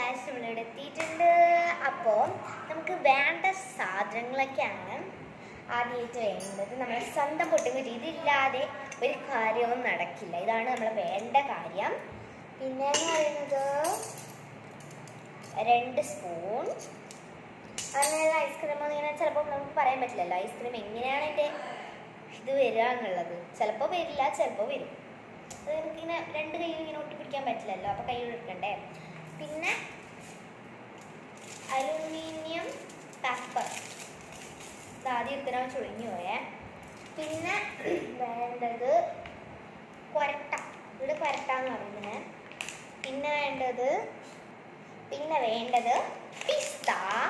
Gauss നമ്മളിവിടെ എത്തിയിട്ടുണ്ട് അപ്പോൾ നമുക്ക് വേണ്ട സാധനങ്ങളൊക്കെയാണ് ആദ്യമായിട്ട് വേണ്ടത് നമ്മുടെ സ്വന്തം പൊട്ടുകുറ്റി ഇതില്ലാതെ ഒരു കാര്യവും നടക്കില്ല ഇതാണ് നമ്മൾ വേണ്ട കാര്യം പിന്നെ എന്ന് പറയുന്നത് രണ്ട് സ്പൂൺ അങ്ങനെ ഐസ്ക്രീം ഇങ്ങനെ ചിലപ്പോൾ നമുക്ക് പറയാൻ പറ്റില്ലല്ലോ ഐസ്ക്രീം എങ്ങനെയാണ് എൻ്റെ ഇത് വരിക എന്നുള്ളത് ചിലപ്പോൾ വരില്ല ചിലപ്പോൾ വരും അത് എനിക്കിങ്ങനെ രണ്ട് കൈയും ഇങ്ങനെ ഒട്ടിപ്പിടിക്കാൻ പറ്റില്ലല്ലോ അപ്പോൾ കൈ എടുക്കണ്ടേ പിന്നെ അലുമിനിയം പേപ്പർ ഇത് ആദ്യം എടുത്തിനാ ചുളിഞ്ഞു പോയേ പിന്നെ വേണ്ടത് കൊരട്ട ഇവിടെ കൊരട്ട എന്ന് പറയുന്നത് പിന്നെ വേണ്ടത് പിന്നെ വേണ്ടത് പിസ്ത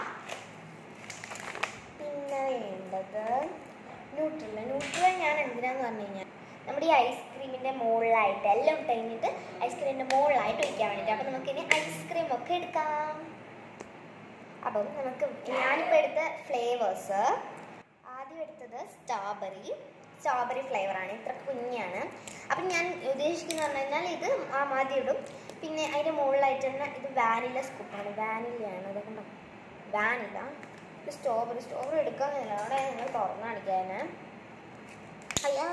പിന്നെ വേണ്ടത് ന്യൂട്രല ന്യൂട്രല ഞാൻ എന്തിനാന്ന് പറഞ്ഞു കഴിഞ്ഞാൽ നമ്മുടെ ഈ ഐസ്ക്രീമിൻ്റെ മുകളിലായിട്ട് എല്ലാം കഴിഞ്ഞിട്ട് ഐസ്ക്രീമിൻ്റെ മുകളിലായിട്ട് വയ്ക്കാൻ വേണ്ടിയിട്ട് അപ്പം നമുക്ക് ഇനി ഐസ്ക്രീം ഒക്കെ എടുക്കാം അപ്പം നമുക്ക് ഞാനിപ്പോൾ എടുത്ത ഫ്ലേവേഴ്സ് ആദ്യം എടുത്തത് സ്ട്രോബെറി സ്ട്രോബെറി ഫ്ലേവറാണ് ഇത്ര കുഞ്ഞാണ് അപ്പം ഞാൻ ഉദ്ദേശിക്കുന്നത് പറഞ്ഞു കഴിഞ്ഞാൽ ഇത് ആ ആദ്യം ഇടും പിന്നെ അതിൻ്റെ മുകളിലായിട്ട് തന്നെ ഇത് വാനില സ്കൂപ്പാണ് വാനിലയാണ് അതൊക്കെ വാനില ഇത് സ്ട്രോബെറി സ്ട്രോബെറി എടുക്കാന്നില്ല അവിടെ നിങ്ങൾ തുറന്ന് കാണിക്കാൻ അയ്യാ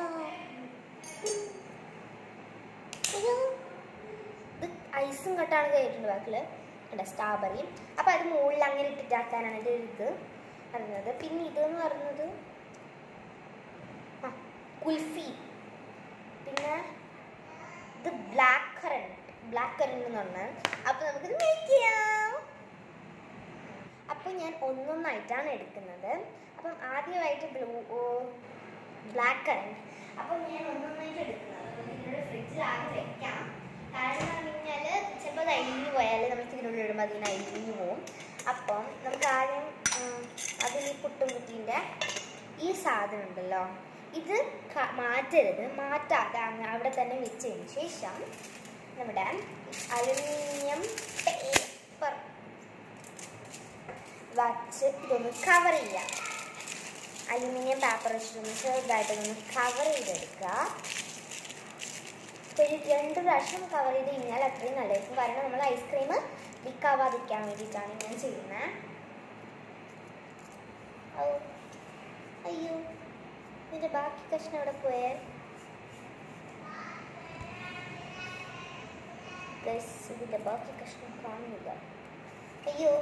അയ്യോ ഇത് ഐസും കട്ടാണ് കയറ്റിട്ടുണ്ട് ബാക്കിൽ ഉണ്ട് സ്ട്രോബെറി അപ്പോൾ അത് മുകളിൽ അങ്ങനെ ഇട്ടിട്ടാക്കാനാണ് എൻ്റെ ഒരു ഇത് പറയുന്നത് പിന്നെ ഇതെന്ന് പറയുന്നത് ആ കുൽഫി പിന്നെ ഇത് ബ്ലാക്ക് കറണ്ട് ബ്ലാക്ക് കറണ്ട് എന്ന് പറഞ്ഞാൽ അപ്പോൾ നമുക്കിത് മേക്ക് ചെയ്യാം അപ്പോൾ ഞാൻ ഒന്നൊന്നായിട്ടാണ് എടുക്കുന്നത് അപ്പം ആദ്യമായിട്ട് ബ്ലൂ ബ്ലാക്ക് കറണ്ട് അപ്പം ഞാൻ ഒന്നൊന്നായിട്ട് എടുക്കുന്നത് അപ്പം നിങ്ങളുടെ ഫ്രിഡ്ജിലാകെ വെക്കാം കാരണം എന്ന് പറഞ്ഞു കഴിഞ്ഞാൽ ചിലപ്പോൾ അത് അരിഞ്ഞു പോയാൽ നമുക്ക് ഇതിനുള്ളിൽ ഇടുമ്പോൾ അതിന് അരിഞ്ഞു പോകും അപ്പം നമുക്ക് ആദ്യം ഉം, അതിൽ ഈ പുട്ടും കുട്ടീൻ്റെ ഈ സാധനം ഉണ്ടല്ലോ ഇത് ക- മാറ്റരുത് മാറ്റാതെ അങ്ങ് അവിടെ തന്നെ വെച്ചതിന് ശേഷം നമ്മുടെ അലുമിനിയം പേപ്പർ വച്ച് ഇതൊന്ന് കവർ ചെയ്യാം അലുമിനിയം പേപ്പർ വെച്ചിട്ടൊന്ന് ചെറുതായിട്ടൊന്ന് കവർ ചെയ്തെടുക്കുക അപ്പോൾ ഒരു രണ്ട് പ്രാവശ്യം കവർ ചെയ്ത് കഴിഞ്ഞാൽ അത്രയും നല്ലതായിരിക്കും കാരണം നമ്മൾ ഐസ്ക്രീം ലീക്കാവാതിരിക്കാൻ വേണ്ടിയിട്ടാണ് ഞാൻ ചെയ്യുന്നത് ഔ, അയ്യോ ഇതിൻ്റെ ബാക്കി കഷ്ണം അവിടെ പോയേ Guys, ഇതിൻ്റെ ബാക്കി കഷ്ണം കാണുന്നില്ല അയ്യോ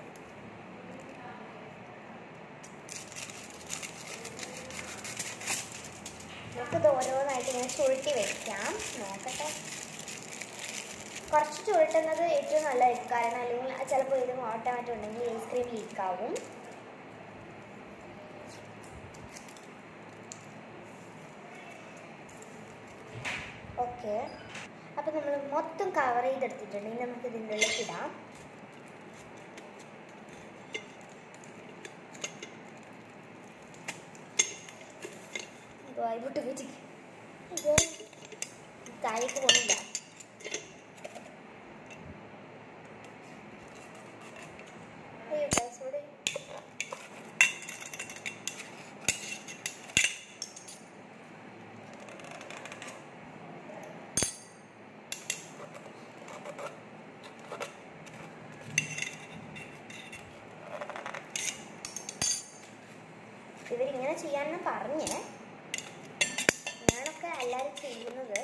നമുക്കിത് ഓരോന്നായിട്ട് ഇങ്ങനെ ചുരുട്ടി വെക്കാം നോക്കട്ടെ കുറച്ച് ചുരുട്ടുന്നത് ഏറ്റവും നല്ലതായിരിക്കും കാരണം അല്ലെങ്കിൽ ചിലപ്പോൾ ഇത് ഓട്ടോമാറ്റം ഉണ്ടെങ്കിൽ ഐസ്ക്രീം ലീക്കാവും ഓക്കെ അപ്പോൾ നമ്മൾ മൊത്തം കവർ ചെയ്തെടുത്തിട്ടുണ്ട് ഇനി നമുക്ക് ഇതിൻ്റെ ഉള്ളിൽ ഇടാം വായ്പൊട്ട് വെച്ച് അയ്യോ താഴേക്ക് പോകുന്നില്ല അയ്യോ guys, ഇവിടെ ഇവരിങ്ങനെ ചെയ്യാനാണ് പറഞ്ഞേ ഞാനൊക്കെ എല്ലാവരും ചെയ്യുന്നത്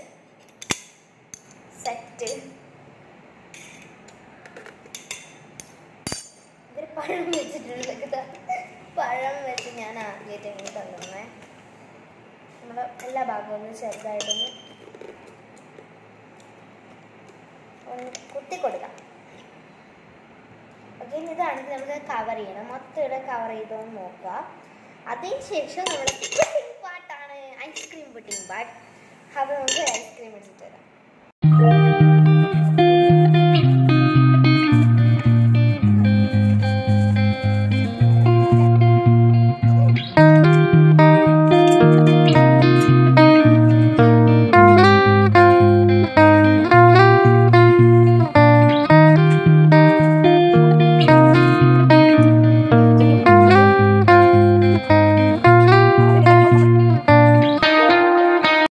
സെറ്റ് ഇവർ പഴം വെച്ചിട്ടുണ്ട് ഇതാ. പഴം വെച്ച് ഞാൻ ആദ്യമായിട്ട് ഇങ്ങനെ തന്നേ നമ്മുടെ എല്ലാ ഭാഗവും ഒന്ന് ചെറുതായിട്ടൊന്ന് ഒന്ന് കുത്തി കൊടുക്കാം ഓക്കെ ഇതാണെങ്കിൽ നമുക്ക് കവർ ചെയ്യണം മൊത്തം ഇവിടെ കവർ ചെയ്തോന്ന് നോക്കുക അതിനുശേഷം നമ്മുടെ പുഡിംഗ് പാട്ടാണ് ഐസ്ക്രീം പുഡിംഗ് പാട്ട് അപ്പോൾ നമുക്ക് ഐസ്ക്രീം എടുത്തിട്ട് വരാം